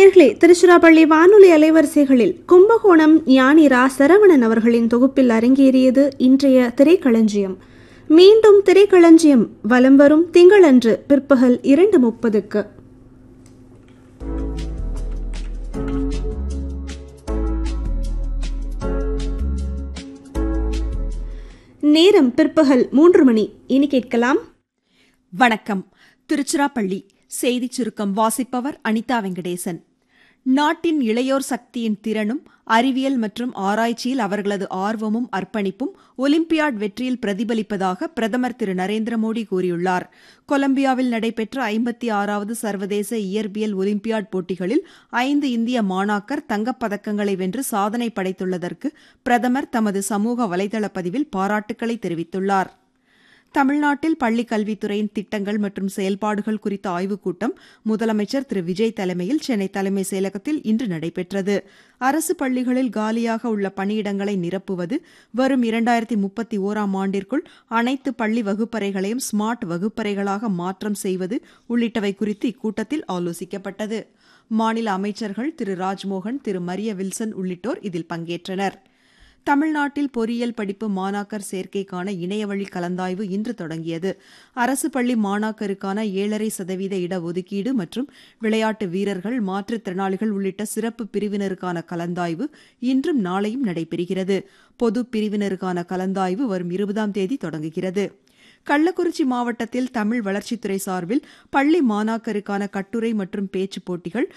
நேர்களே திருச்சிராப்பள்ளி வானொலி அலைவரிசைகளில் கும்பகோணம் ஞானி ரா சரவணன் அவர்களின் தொகுப்பில் அரங்கேறியது இன்றைய திரைக்களஞ்சியம் மீண்டும் திரைக்களஞ்சியம் வலம் வரும் திங்களன்று பிற்பகல் இரண்டு முப்பதுக்கு நேரம் பிற்பகல் மூன்று மணி இனி கேட்கலாம் வணக்கம் திருச்சிராப்பள்ளி செய்திச் சுருக்கம் வாசிப்பவர் அனிதா வெங்கடேசன் நாட்டின் இளையோர் சக்தியின் திறனும் அறிவியல் மற்றும் ஆராய்ச்சியில் அவர்களது ஆர்வமும் அர்ப்பணிப்பும் ஒலிம்பியாட் வெற்றியில் பிரதிபலிப்பதாக பிரதமர் திரு நரேந்திர மோடி கூறியுள்ளார் கொலம்பியாவில் நடைபெற்ற ஐம்பத்தி ஆறாவது சர்வதேச இயற்பியல் ஒலிம்பியாட் போட்டிகளில் ஐந்து இந்திய மாணாக்கர் தங்கப் பதக்கங்களை வென்று சாதனை படைத்துள்ளதற்கு பிரதமர் தமது சமூக வலைதள பதிவில் பாராட்டுக்களை தெரிவித்துள்ளார் தமிழ்நாட்டில் பள்ளிக் கல்வித்துறையின் திட்டங்கள் மற்றும் செயல்பாடுகள் குறித்த ஆய்வுக் கூட்டம் முதலமைச்சர் திரு விஜய் தலைமையில் சென்னை தலைமை செயலகத்தில் இன்று நடைபெற்றது அரசு பள்ளிகளில் காலியாக உள்ள பணியிடங்களை நிரப்புவது வரும் இரண்டாயிரத்தி முப்பத்தி ஓராம் ஆண்டிற்குள் அனைத்து பள்ளி வகுப்பறைகளையும் ஸ்மார்ட் வகுப்பறைகளாக மாற்றம் செய்வது உள்ளிட்டவை குறித்து இக்கூட்டத்தில் ஆலோசிக்கப்பட்டது மாநில அமைச்சர்கள் திரு ராஜ்மோகன் திரு மரிய வில்சன் உள்ளிட்டோர் இதில் பங்கேற்றனர் தமிழ்நாட்டில் பொறியியல் படிப்பு மாணாக்கர் சேர்க்கைக்கான இணையவழி கலந்தாய்வு இன்று தொடங்கியது அரசு பள்ளி மாணாக்கருக்கான ஏழரை சதவீத இடஒதுக்கீடு மற்றும் விளையாட்டு வீரர்கள் மாற்றுத்திறனாளிகள் உள்ளிட்ட சிறப்பு பிரிவினருக்கான கலந்தாய்வு இன்றும் நாளையும் நடைபெறுகிறது பொது பிரிவினருக்கான கலந்தாய்வு வரும் இருபதாம் தேதி தொடங்குகிறது கள்ளக்குறிச்சி மாவட்டத்தில் தமிழ் வளர்ச்சித்துறை சார்பில் பள்ளி மாணாக்கருக்கான கட்டுரை மற்றும் பேச்சுப் போட்டிகள்